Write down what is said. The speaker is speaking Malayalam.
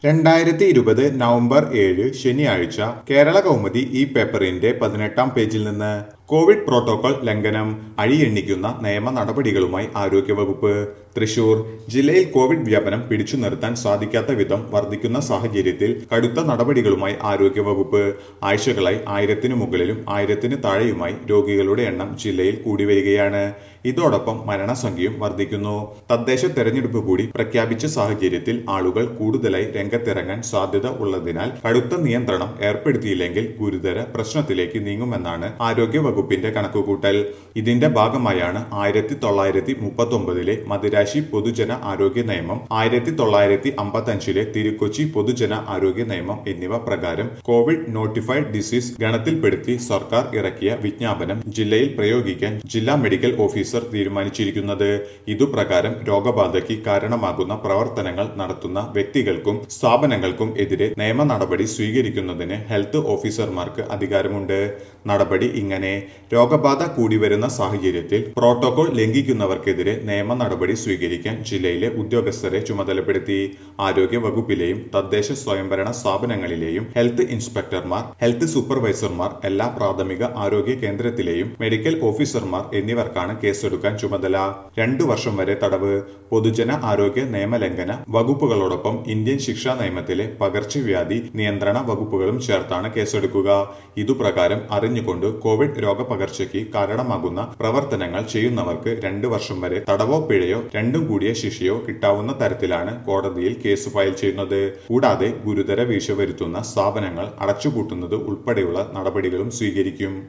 രണ്ടായിരത്തി ഇരുപത് നവംബർ ഏഴ് ശനിയാഴ്ച കേരള കൗമുദി ഈ പേപ്പറിന്റെ പതിനെട്ടാം പേജിൽ നിന്ന് കോവിഡ് പ്രോട്ടോകോൾ ലംഘനം അഴിയെണ്ണിക്കുന്ന നിയമ നടപടികളുമായി ആരോഗ്യവകുപ്പ് തൃശൂർ ജില്ലയിൽ കോവിഡ് വ്യാപനം പിടിച്ചു നിർത്താൻ സാധിക്കാത്ത വിധം വർദ്ധിക്കുന്ന സാഹചര്യത്തിൽ കടുത്ത നടപടികളുമായി ആരോഗ്യവകുപ്പ് ആഴ്ചകളായി ആയിരത്തിനു മുകളിലും ആയിരത്തിന് താഴെയുമായി രോഗികളുടെ എണ്ണം ജില്ലയിൽ കൂടി വരികയാണ് ഇതോടൊപ്പം മരണസംഖ്യയും വർദ്ധിക്കുന്നു തദ്ദേശ തെരഞ്ഞെടുപ്പ് കൂടി പ്രഖ്യാപിച്ച സാഹചര്യത്തിൽ ആളുകൾ കൂടുതലായി രംഗത്തിറങ്ങാൻ സാധ്യത ഉള്ളതിനാൽ കടുത്ത നിയന്ത്രണം ഏർപ്പെടുത്തിയില്ലെങ്കിൽ ഗുരുതര പ്രശ്നത്തിലേക്ക് നീങ്ങുമെന്നാണ് ആരോഗ്യ വകുപ്പിന്റെ കണക്കുകൂട്ടൽ ഇതിന്റെ ഭാഗമായാണ് ആയിരത്തി തൊള്ളായിരത്തി മുപ്പത്തി ഒമ്പതിലെ മദിരാശി പൊതുജന ആരോഗ്യ നിയമം ആയിരത്തി തൊള്ളായിരത്തി അമ്പത്തി അഞ്ചിലെ തിരുക്കൊച്ചി പൊതുജന ആരോഗ്യ നിയമം എന്നിവ പ്രകാരം കോവിഡ് നോട്ടിഫൈഡ് ഡിസീസ് ഗണത്തിൽപ്പെടുത്തി സർക്കാർ ഇറക്കിയ വിജ്ഞാപനം ജില്ലയിൽ പ്രയോഗിക്കാൻ ജില്ലാ മെഡിക്കൽ ഓഫീസർ തീരുമാനിച്ചിരിക്കുന്നത് ഇതുപ്രകാരം രോഗബാധയ്ക്ക് കാരണമാകുന്ന പ്രവർത്തനങ്ങൾ നടത്തുന്ന വ്യക്തികൾക്കും സ്ഥാപനങ്ങൾക്കും എതിരെ നിയമ നടപടി സ്വീകരിക്കുന്നതിന് ഹെൽത്ത് ഓഫീസർമാർക്ക് അധികാരമുണ്ട് നടപടി ഇങ്ങനെ രോഗബാധ കൂടിവരുന്ന സാഹചര്യത്തിൽ പ്രോട്ടോകോൾ ലംഘിക്കുന്നവർക്കെതിരെ നിയമ നടപടി സ്വീകരിക്കാൻ ജില്ലയിലെ ഉദ്യോഗസ്ഥരെ ചുമതലപ്പെടുത്തി ആരോഗ്യ വകുപ്പിലെയും തദ്ദേശ സ്വയംഭരണ സ്ഥാപനങ്ങളിലെയും ഹെൽത്ത് ഇൻസ്പെക്ടർമാർ ഹെൽത്ത് സൂപ്പർവൈസർമാർ എല്ലാ പ്രാഥമിക ആരോഗ്യ കേന്ദ്രത്തിലെയും മെഡിക്കൽ ഓഫീസർമാർ എന്നിവർക്കാണ് കേസെടുക്കാൻ ചുമതല രണ്ടു വർഷം വരെ തടവ് പൊതുജന ആരോഗ്യ നിയമലംഘന വകുപ്പുകളോടൊപ്പം ഇന്ത്യൻ ശിക്ഷാ നിയമത്തിലെ പകർച്ചവ്യാധി നിയന്ത്രണ വകുപ്പുകളും ചേർത്താണ് കേസെടുക്കുക ഇതുപ്രകാരം അറിഞ്ഞുകൊണ്ട് കോവിഡ് രോഗപകർച്ചയ്ക്ക് കാരണമാകുന്ന പ്രവർത്തനങ്ങൾ ചെയ്യുന്നവർക്ക് രണ്ടു വർഷം വരെ തടവോ പിഴയോ രണ്ടും കൂടിയ ശിക്ഷയോ കിട്ടാവുന്ന തരത്തിലാണ് കോടതിയിൽ കേസ് ഫയൽ ചെയ്യുന്നത് കൂടാതെ ഗുരുതര വീഴ്ച വരുത്തുന്ന സ്ഥാപനങ്ങൾ അടച്ചുപൂട്ടുന്നത് ഉൾപ്പെടെയുള്ള നടപടികളും സ്വീകരിക്കും